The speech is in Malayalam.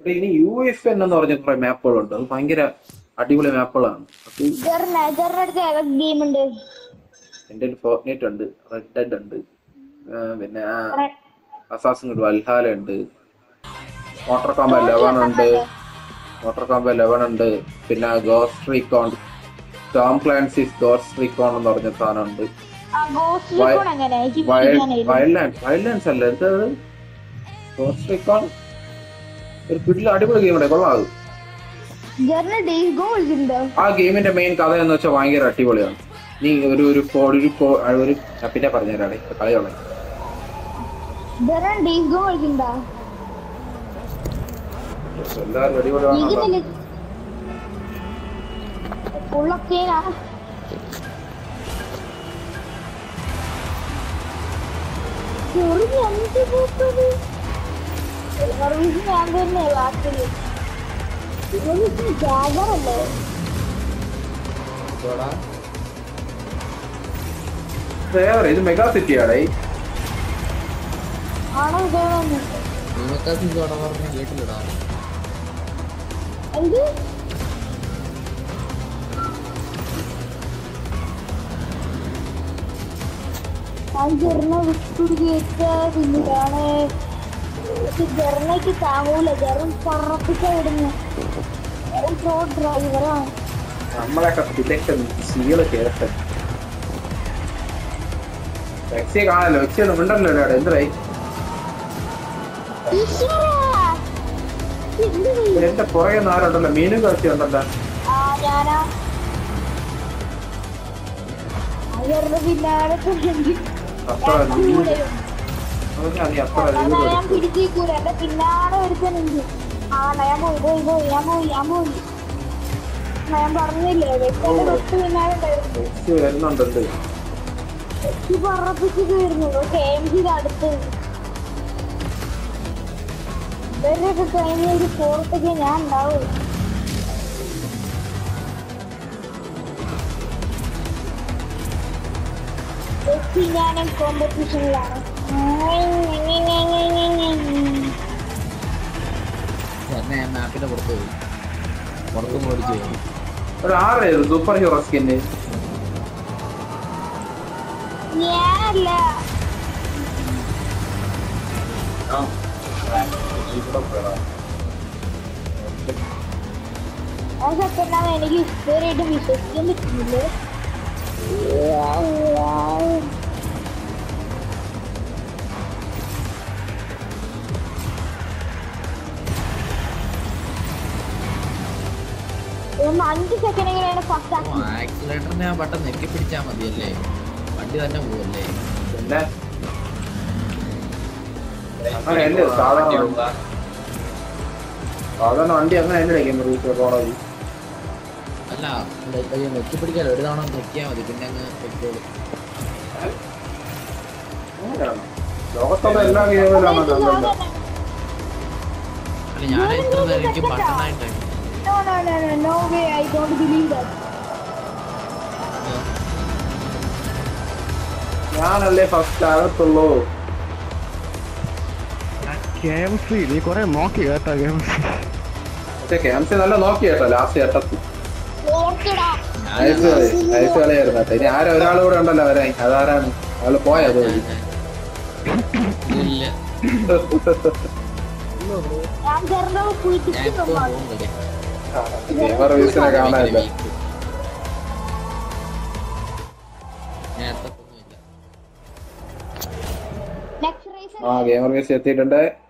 എടാ, ഇനി യു എഫ് എൻ എന്ന് പറഞ്ഞ കുറെ മാപ്പുകളുണ്ട് അത് ഭയങ്കര അടിപൊളി മാപ്പുകളാണ് അത് ജെറിന് ജെറിന്റെ അടുത്ത് ഏതൊക്കെ ഗെയിം ഉണ്ട് എന്റെ ഒരു ഫോർട്ട്നൈറ്റ് ഉണ്ട് റെഡ് ഡെഡ് ഉണ്ട് ആ, പിന്നെ അസാസിൻ വൽഹാല ഉണ്ട് മോട്ടോർ കോമ്പ ലെവൻ ഉണ്ട് മോട്ടോർ കോമ്പ ലെവൻ ഉണ്ട് പിന്നെ Ghost Recon Tom Clancy's Ghost Recon എന്ന് പറഞ്ഞ സാധനം ഉണ്ട് ആ ഗോസ്റ്റ് റീകോൺ എങ്ങനെ എനിക്ക് വൈൽഡ് പിടിക്കാനായിരുന്നു വൈൽഡ് വൈൽഡ് ലാൻഡ്സ് അല്ല ഇത് ഗോസ്റ്റ് റീകോൺ ഒരു കിട്ടില്ല അടിപൊളി ഗെയിം ഉണ്ട് കൊള്ളാം അത് ജെറിന് ഡേയ്സ് ഗോ കളിച്ചിട്ടുണ്ടോ ആ ഗെയിമിന്റെ മെയിൻ കഥ എന്ന് വെച്ചാൽ ഭയങ്കര അടിപൊളിയാണ് നീ ഒരു ഒരു കോ- ഒരു കോ- ഒരു ഞാൻ പിന്നെ പറഞ്ഞുതരാടേ കളിയോളെ ജെറിന് ഡേയ്സ് ഗോ കളിച്ചിട്ടുണ്ടോ എല്ലാവരും അടിപൊളിയാണല്ലോ ഇതില് ഫുള്ളൊക്കെയാ ചെറിയ അഞ്ച് പൂത്തത് സർവീസ് ഞാൻ തന്നെ ബാക്കില് ജാഗറല്ലേ ഫേവർ ഇത് മെഗാ സിറ്റി ആടേ ആണോ ഇതാണെന്ന് നിങ്ങൾക്കത് ഇതോടെ പറഞ്ഞ് കേട്ടില്ലടാ എന്ത് ഞാൻ ജെറിന വിട്ടുപിടിച്ച പിന്നീടാണ് ജെറിനയ്ക്ക് താങ്ങൂല ജെറും പറപ്പിച്ച വിടുന്നു ജെറും പ്രോ ഡ്രൈവറാണ് നമ്മളൊക്കെ ഇതൊക്കെ സീള് കേട്ട് വെക്സിയെ കാണാലോ വെക്സി ഒന്നും ഉണ്ടല്ലോ ഇവിടെ എന്തായി ഈശ്വരാ! എന്ത് നീ? എന്റെ പുറകെ നാരുണ്ടല്ലോ മീനും വെക്സി ഉണ്ടല്ലോ ആ ഞാനാ അവരുടെ പിന്നാലെ തുടങ്ങി അത്ര കൂടെയും അതൊക്കെ നീ അത്ര എന്നാ ഞാൻ പിടിച്ചേക്കൂല എന്റെ പിന്നാലെ ഒരുത്തനുണ്ട് ആ ഞാൻ പോയി പോയി പോയി ഞാൻ പോയി ഞാൻ പോയി എന്നാ ഞാൻ പറഞ്ഞില്ലേ വെക്കന്റെ തൊട്ട് പിന്നാലെ ഉണ്ടായിരുന്നു വെക്സി വരുന്നുണ്ടുണ്ട് ഈ പറപ്പിച്ച് തീർന്നു കെ എം ജിയുടെ അടുത്ത് ഇവരുടെയൊക്കെ കഴിഞ്ഞ ഒരു പുറത്തേക്ക് ഞാൻ ഉണ്ടാവും വെച്ച് ഞാനും കോമ്പറ്റീഷനിലാണ് എന്നെ ഞാൻ മാപ്പിന്റെ പുറത്ത് പോയി പുറത്ത് മേടിച്ചു പോയി ഒരു ആറായിരുന്നു സൂപ്പർ ഹീറോ സ്കിന്ന് ഞാനല്ല ആ സത്യമാണ് എനിക്ക് ഇതുവരെയായിട്ട് വിശ്വസിക്കാൻ പറ്റുന്നില്ല ഒന്ന് അഞ്ച് സെക്കൻഡെങ്കിലാണ് ഫസ്റ്റ് ആക്കി ആക്സിലേറ്ററിനെ ആ ബട്ടൺ നെക്കി പിടിച്ചാൽ മതിയല്ലേ വണ്ടി തന്നെ പോവല്ലേ പിന്നെ അങ്ങനെയല്ലേ സാധാരണ വണ്ടി. സാധാരണ വണ്ടി അങ്ങനെ അല്ലേ റൂട്ട് പോണത് അല്ല ഇത് നെക്കി പിടിക്കാലോ ഒരു തവണ നെക്കിയാൽ മതി പിന്നെ അങ്ങ് പൊയ്ക്കോളും അങ്ങനെയാണോ? ലോകത്തുള്ള എല്ലാ ഗെയിമിലാണല്ലോ അല്ല ഞാൻ ഇത്ര നേരം എനിക്ക് ബട്ടണായിട്ട് No, no, no, no, no way, I don't believe that. ഞാനല്ലേ ഫസ്റ്റ് ആകത്തുള്ളൂ കെ എം സി നീ കൊറേ നോക്കി കേട്ടോ കെ എം സി പക്ഷെ ക്യാൻസി നല്ല നോക്കി കേട്ടോ ലാസ്റ്റ് ഘട്ടത്തിൽ ഓർക്കടാ നൈസ് കളി നൈസ് കളിയായിരുന്നു കേട്ടോ ഇനി ആരും ഒരാൾ കൂടെ ഉണ്ടല്ലോ വരാൻ അതാരാണ് അയാള് പോയത് വഴി ഇല്ല ഞാൻ ചെറുതെ ഞാൻ കുളിപ്പിച്ചു ഇപ്പൊ പോകുന്നില്ലേ ഗെയിമർ വ്യൂസിനെ കാണാനില്ല ഞാൻ എത്തത്തൊന്നുമില്ല നെക്സ്റ്റ് റേസ് ആ ഗെയിമർ വ്യൂസ് എത്തിയിട്ടുണ്ട്